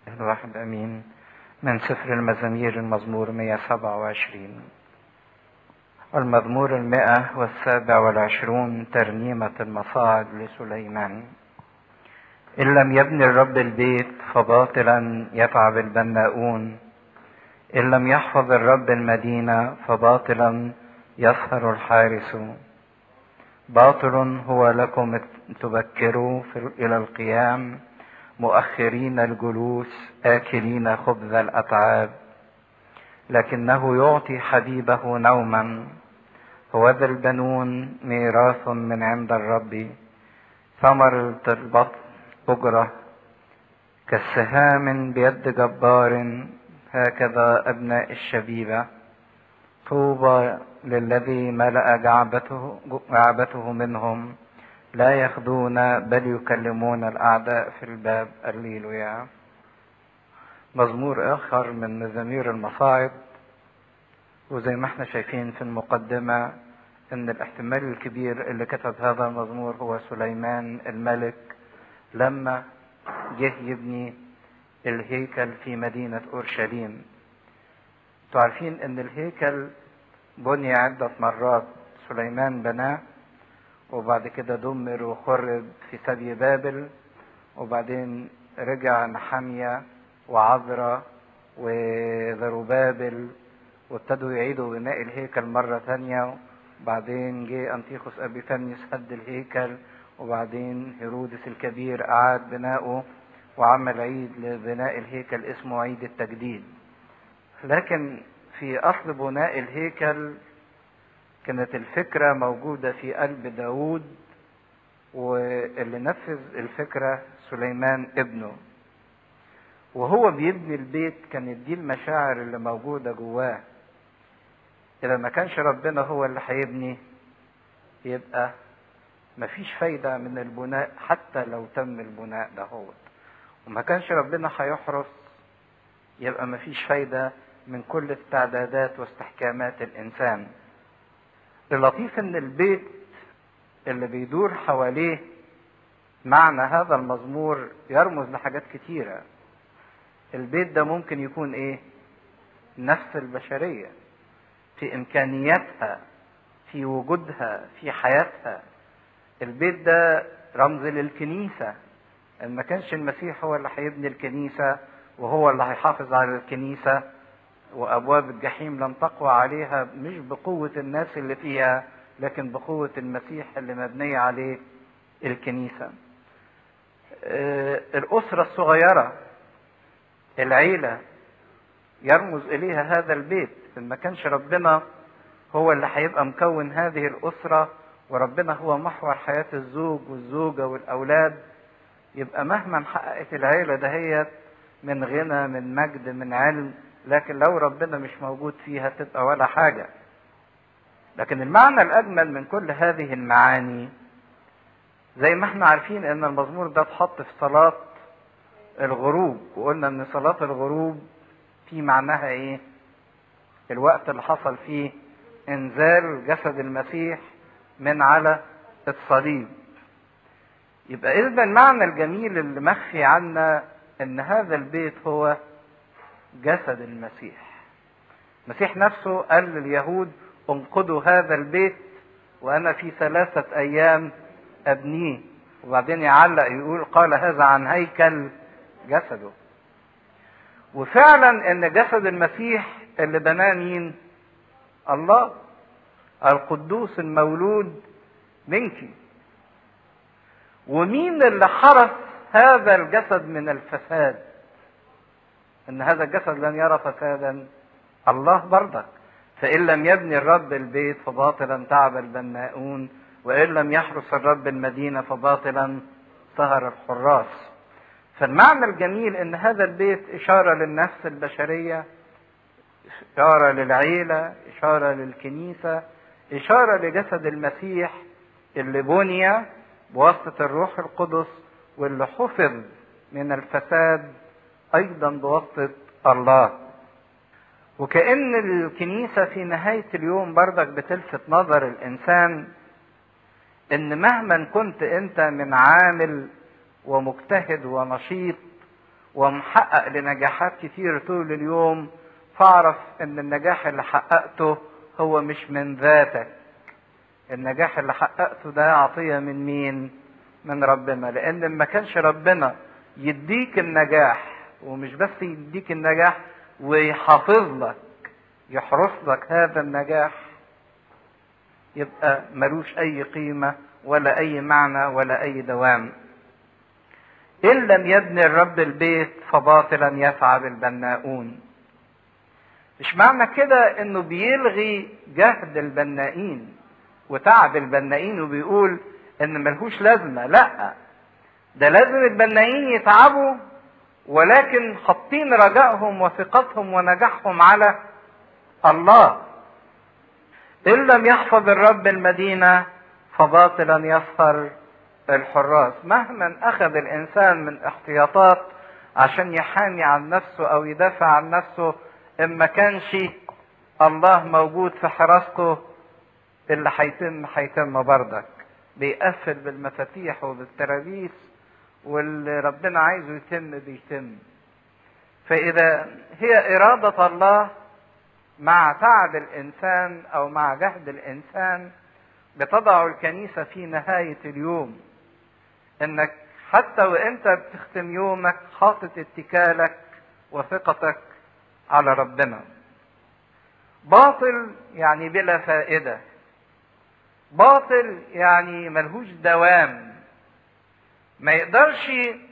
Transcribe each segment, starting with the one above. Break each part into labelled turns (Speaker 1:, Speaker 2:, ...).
Speaker 1: الواحد امين من سفر المزامير المزمور 127 المزمور المئة والسابع والعشرون ترنيمة المصاعد لسليمان إن لم يبني الرب البيت فباطلا يتعب البناؤون إن لم يحفظ الرب المدينة فباطلا يسهر الحارس باطل هو لكم تبكروا إلى القيام مؤخرين الجلوس آكلين خبز الأتعاب لكنه يعطي حبيبه نوما هو ذا البنون ميراث من عند الرب ثمر البطن أجرة كالسهام بيد جبار هكذا أبناء الشبيبة طوبى للذي ملأ جعبته, جعبته منهم لا يخدون بل يكلمون الأعداء في الباب الليلويا مزمور آخر من مزامير المصاعب وزي ما احنا شايفين في المقدمة ان الاحتمال الكبير اللي كتب هذا المزمور هو سليمان الملك لما جه يبني الهيكل في مدينة أورشليم انتوا عارفين ان الهيكل بني عدة مرات سليمان بناه وبعد كده دمر وخرب في سبي بابل وبعدين رجع نحمية وعذرة وذروبابل وابتدوا يعيدوا بناء الهيكل مرة تانية وبعدين جه أنتيخوس أبيفانيوس هد الهيكل وبعدين هيرودس الكبير أعاد بناؤه وعمل عيد لبناء الهيكل اسمه عيد التجديد لكن في أصل بناء الهيكل كانت الفكرة موجودة في قلب داود واللي نفذ الفكرة سليمان ابنه وهو بيبني البيت كانت دي المشاعر اللي موجودة جواه إذا ما كانش ربنا هو اللي هيبني يبقى مفيش فايدة من البناء حتى لو تم البناء ده هو وما كانش ربنا هيحرس يبقى مفيش فايدة من كل استعدادات واستحكامات الإنسان اللطيف ان البيت اللي بيدور حواليه معنى هذا المزمور يرمز لحاجات كتيرة البيت ده ممكن يكون ايه نفس البشرية في امكانياتها في وجودها في حياتها البيت ده رمز للكنيسة ان ما كانش المسيح هو اللي هيبني الكنيسة وهو اللي هيحافظ على الكنيسة وابواب الجحيم لن تقوى عليها مش بقوه الناس اللي فيها لكن بقوه المسيح اللي مبنيه عليه الكنيسه الاسره الصغيره العيله يرمز اليها هذا البيت ان ما كانش ربنا هو اللي هيبقى مكون هذه الاسره وربنا هو محور حياه الزوج والزوجه والاولاد يبقى مهما حققت العيله دهيت من غنى من مجد من علم لكن لو ربنا مش موجود فيها تبقى ولا حاجة لكن المعنى الأجمل من كل هذه المعاني زي ما احنا عارفين ان المزمور ده اتحط في صلاة الغروب وقلنا ان صلاة الغروب في معناها ايه الوقت اللي حصل فيه انزال جسد المسيح من على الصليب يبقى اذا المعنى الجميل اللي مخفي عنا ان هذا البيت هو جسد المسيح المسيح نفسه قال لليهود انقضوا هذا البيت وانا في ثلاثة ايام ابنيه وبعدين يعلق يقول قال هذا عن هيكل جسده وفعلا ان جسد المسيح اللي بناه مين الله القدوس المولود منك ومين اللي حرس هذا الجسد من الفساد ان هذا الجسد لن يرى فسادا الله برضك فان لم يبني الرب البيت فباطلا تعب البناؤون وان لم يحرس الرب المدينه فباطلا سهر الحراس فالمعنى الجميل ان هذا البيت اشاره للنفس البشريه اشاره للعيله اشاره للكنيسه اشاره لجسد المسيح اللي بني بواسطه الروح القدس واللي حفظ من الفساد ايضا بواسطه الله وكأن الكنيسة في نهاية اليوم بردك بتلفت نظر الإنسان إن مهما كنت أنت من عامل ومجتهد ونشيط ومحقق لنجاحات كتير طول اليوم فاعرف ان النجاح اللي حققته هو مش من ذاتك النجاح اللي حققته ده عطية من مين من ربنا لان ما كانش ربنا يديك النجاح ومش بس يديك النجاح ويحافظ لك يحرس لك هذا النجاح يبقى ملوش اي قيمة ولا اي معنى ولا اي دوام ان لم يبني الرب البيت فباطلا يسعى البناؤون مش معنى كده انه بيلغي جهد البنائين وتعب البنائين وبيقول ان ملهوش لازمه لا ده لازم البنائين يتعبوا ولكن حاطين رجائهم وثقتهم ونجاحهم على الله ان لم يحفظ الرب المدينه فباطلا يسهر الحراس مهما اخذ الانسان من احتياطات عشان يحامي عن نفسه او يدافع عن نفسه ان ما كانش الله موجود في حراسته اللي هيتم هيتم بردك بيقفل بالمفاتيح وبالترابيس واللي ربنا عايزه يتم بيتم فاذا هي اراده الله مع تعب الانسان او مع جهد الانسان بتضع الكنيسه في نهايه اليوم انك حتى وانت بتختم يومك حاطط اتكالك وثقتك على ربنا باطل يعني بلا فائده باطل يعني ملهوش دوام ما يقدرش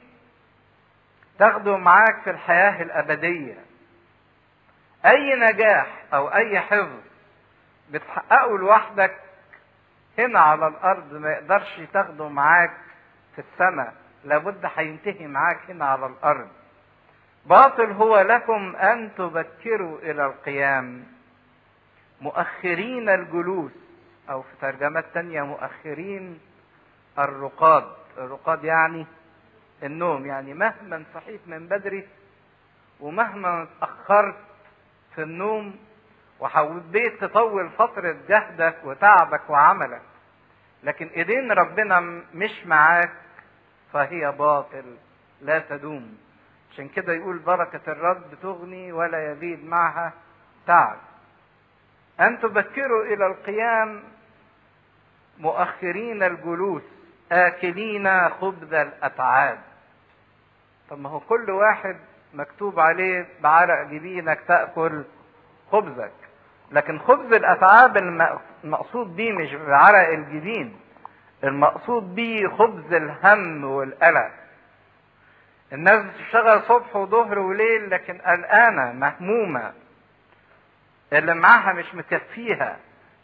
Speaker 1: تاخده معاك في الحياه الابديه اي نجاح او اي حفظ بتحققه لوحدك هنا على الارض ما يقدرش تاخده معاك في السماء لابد هينتهي معاك هنا على الارض باطل هو لكم ان تبكروا الى القيام مؤخرين الجلوس او في ترجمات تانية مؤخرين الرقاد الرقاد يعني النوم يعني مهما صحيت من بدري ومهما اتأخرت في النوم وحبيت تطول فترة جهدك وتعبك وعملك لكن ايدين ربنا مش معاك فهي باطل لا تدوم عشان كده يقول بركة الرب تغني ولا يزيد معها تعب أن تبكروا إلى القيام مؤخرين الجلوس آكلين خبز الأتعاب طب ما هو كل واحد مكتوب عليه بعرق جبينك تأكل خبزك لكن خبز الأتعاب المقصود بيه مش بعرق الجبين المقصود بيه خبز الهم والقلق الناس بتشتغل صبح وظهر وليل لكن قلقانة مهمومة اللي معاها مش مكفيها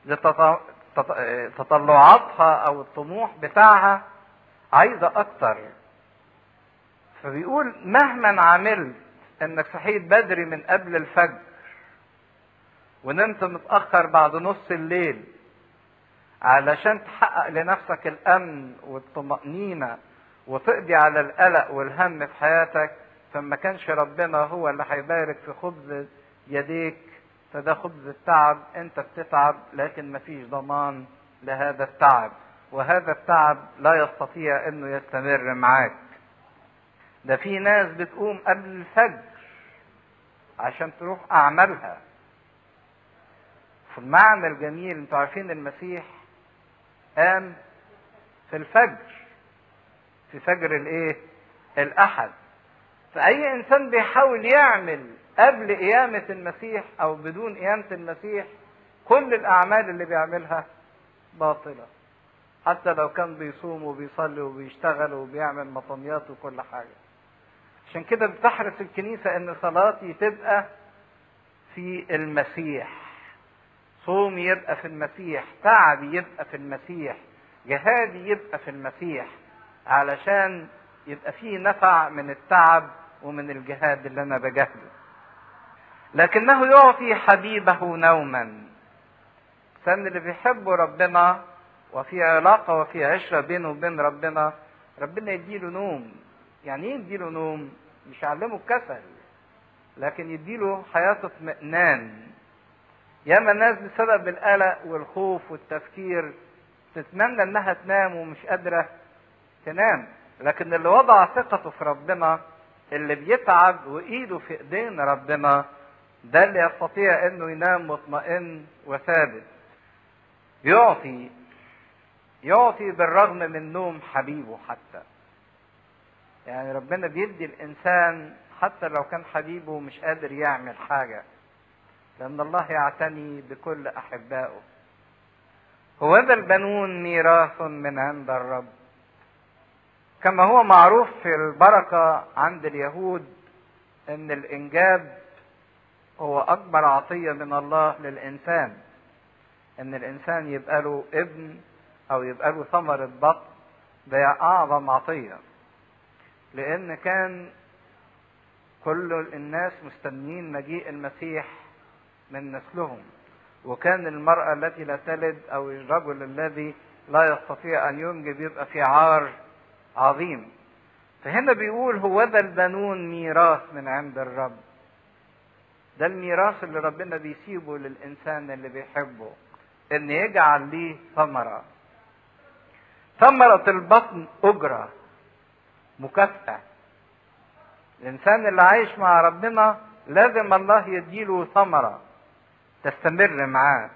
Speaker 1: تطلعاتها او الطموح بتاعها عايزة اكتر فبيقول مهما عملت انك صحيت بدري من قبل الفجر ونمت متأخر بعد نص الليل علشان تحقق لنفسك الامن والطمأنينة وتقضي على القلق والهم في حياتك فما كانش ربنا هو اللي هيبارك في خبز يديك فده خبز التعب انت بتتعب لكن مفيش ضمان لهذا التعب وهذا التعب لا يستطيع انه يستمر معاك ده في ناس بتقوم قبل الفجر عشان تروح اعمالها في المعنى الجميل انتوا عارفين المسيح قام في الفجر في فجر الايه الاحد فاي انسان بيحاول يعمل قبل قيامة المسيح او بدون قيامة المسيح كل الاعمال اللي بيعملها باطلة حتى لو كان بيصوم وبيصلي وبيشتغل وبيعمل مطنيات وكل حاجة عشان كده بتحرص الكنيسة ان صلاتي تبقى في المسيح صومي يبقى في المسيح تعبي يبقى في المسيح جهادي يبقى في المسيح علشان يبقى فيه نفع من التعب ومن الجهاد اللي انا بجاهده لكنه يعطي حبيبه نوما الانسان اللي بيحب ربنا وفي علاقه وفي عشره بينه وبين ربنا ربنا يديله نوم يعني ايه يديله نوم مش يعلمه الكسل لكن يديله حياه اطمئنان ياما ناس بسبب القلق والخوف والتفكير تتمنى انها تنام ومش قادره تنام لكن اللي وضع ثقته في ربنا اللي بيتعب وايده في ايدين ربنا ده اللي يستطيع انه ينام مطمئن وثابت يعطي يعطي بالرغم من نوم حبيبه حتى يعني ربنا بيدي الانسان حتى لو كان حبيبه مش قادر يعمل حاجه لان الله يعتني بكل احبائه هو ذا البنون ميراث من عند الرب كما هو معروف في البركه عند اليهود ان الانجاب هو اكبر عطيه من الله للانسان ان الانسان يبقى له ابن او يبقى له ثمره بطن ده اعظم عطيه لان كان كل الناس مستنيين مجيء المسيح من نسلهم وكان المرأة التي لا تلد أو الرجل الذي لا يستطيع أن ينجب يبقى في عار عظيم فهنا بيقول هو ذا البنون ميراث من عند الرب ده الميراث اللي ربنا بيسيبه للإنسان اللي بيحبه إن يجعل ليه ثمرة ثمرة البطن أجرة مكافأة الإنسان اللي عايش مع ربنا لازم الله يديله ثمرة تستمر معاه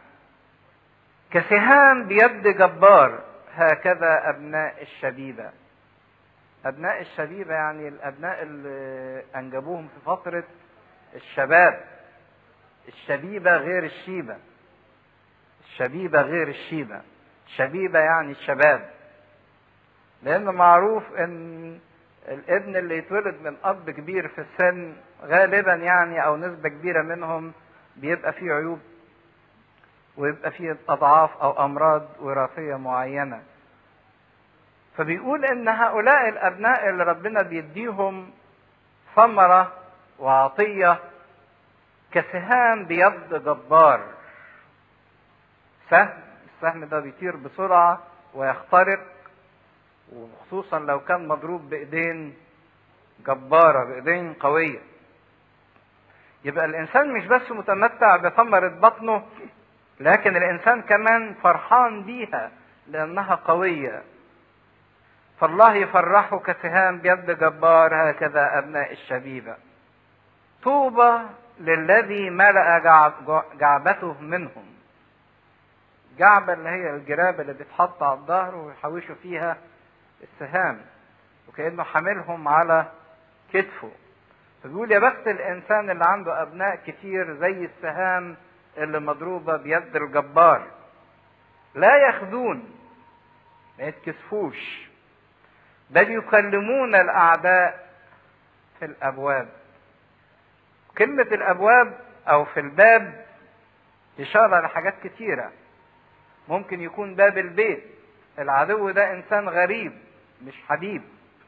Speaker 1: كسهام بيد جبار هكذا أبناء الشبيبة أبناء الشبيبة يعني الأبناء اللي أنجبوهم في فترة الشباب الشبيبة غير الشيبة الشبيبة غير الشيبة الشبيبة يعني الشباب لأن معروف إن الابن اللي يتولد من اب كبير في السن غالبا يعني او نسبه كبيره منهم بيبقى فيه عيوب ويبقى فيه اضعاف او امراض وراثيه معينه فبيقول ان هؤلاء الابناء اللي ربنا بيديهم ثمره وعطيه كسهام بيد جبار سهم السهم ده بيطير بسرعه ويخترق وخصوصا لو كان مضروب بايدين جباره بايدين قويه يبقى الانسان مش بس متمتع بثمره بطنه لكن الانسان كمان فرحان بيها لانها قويه فالله يفرحه كسهام بيد جبار هكذا ابناء الشبيبه طوبى للذي ملأ جعبته منهم جعبة اللي هي الجرابة اللي بتحط على الظهر ويحوشوا فيها السهام وكأنه حاملهم على كتفه فبيقول يا بخت الإنسان اللي عنده أبناء كتير زي السهام اللي مضروبة بيد الجبار لا يخذون ما يتكسفوش بل يكلمون الأعداء في الأبواب كلمة الأبواب أو في الباب إشارة لحاجات كتيرة ممكن يكون باب البيت العدو ده إنسان غريب مش حبيب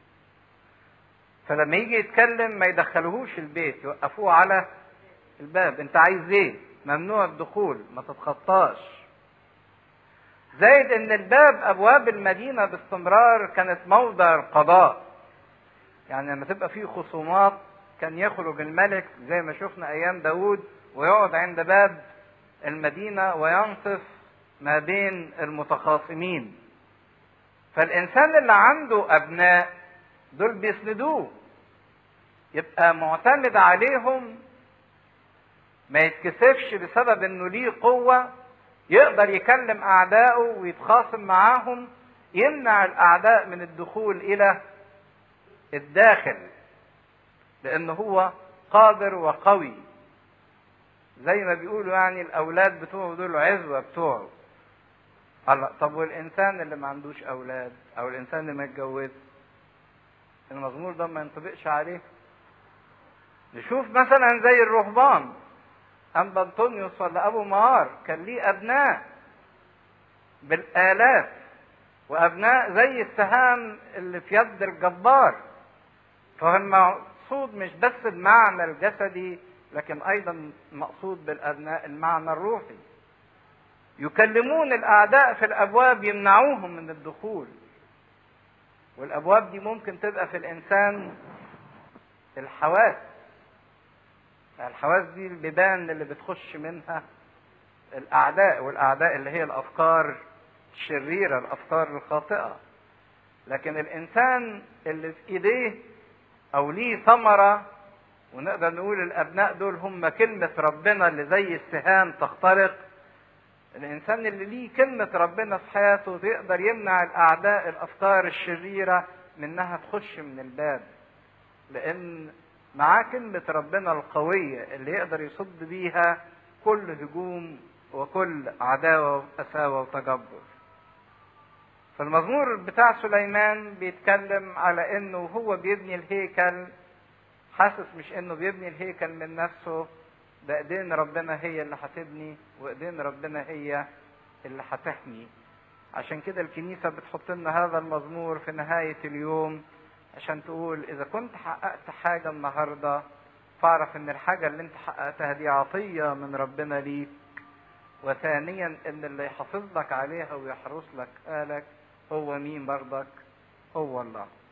Speaker 1: فلما يجي يتكلم ما يدخلوهوش البيت يوقفوه على الباب انت عايز ايه ممنوع الدخول ما تتخطاش زائد ان الباب ابواب المدينه باستمرار كانت موضع القضاء يعني لما تبقى فيه خصومات كان يخرج الملك زي ما شفنا ايام داود ويقعد عند باب المدينه وينصف ما بين المتخاصمين فالانسان اللي عنده ابناء دول بيسندوه يبقى معتمد عليهم ما يتكسفش بسبب انه ليه قوة يقدر يكلم اعدائه ويتخاصم معاهم يمنع الاعداء من الدخول الى الداخل لان هو قادر وقوي زي ما بيقولوا يعني الاولاد بتوعه دول عزوة بتوعه الله طب والانسان اللي ما عندوش اولاد او الانسان اللي ما اتجوزش المزمور ده ما ينطبقش عليه نشوف مثلا زي الرهبان أنبا أنطونيوس ولا أبو مهار كان ليه أبناء بالآلاف وأبناء زي السهام اللي في يد الجبار فهو المقصود مش بس المعنى الجسدي لكن أيضا مقصود بالأبناء المعنى الروحي يكلمون الأعداء في الأبواب يمنعوهم من الدخول والابواب دي ممكن تبقى في الانسان الحواس الحواس دي البيبان اللي بتخش منها الاعداء والاعداء اللي هي الافكار الشريره الافكار الخاطئه لكن الانسان اللي في ايديه او ليه ثمرة ونقدر نقول الابناء دول هم كلمة ربنا اللي زي السهام تخترق الانسان اللي ليه كلمة ربنا في حياته يقدر يمنع الاعداء الافكار الشريرة منها تخش من الباب لان معاه كلمة ربنا القوية اللي يقدر يصد بيها كل هجوم وكل عداوة وقساوة وتجبر فالمزمور بتاع سليمان بيتكلم على انه هو بيبني الهيكل حاسس مش انه بيبني الهيكل من نفسه ده ايدين ربنا هي اللي هتبني وايدين ربنا هي اللي هتحمي عشان كده الكنيسة بتحط لنا هذا المزمور في نهاية اليوم عشان تقول إذا كنت حققت حاجة النهاردة فاعرف إن الحاجة اللي أنت حققتها دي عطية من ربنا ليك وثانيا إن اللي يحافظ لك عليها ويحرس لك آلك هو مين برضك؟ هو الله.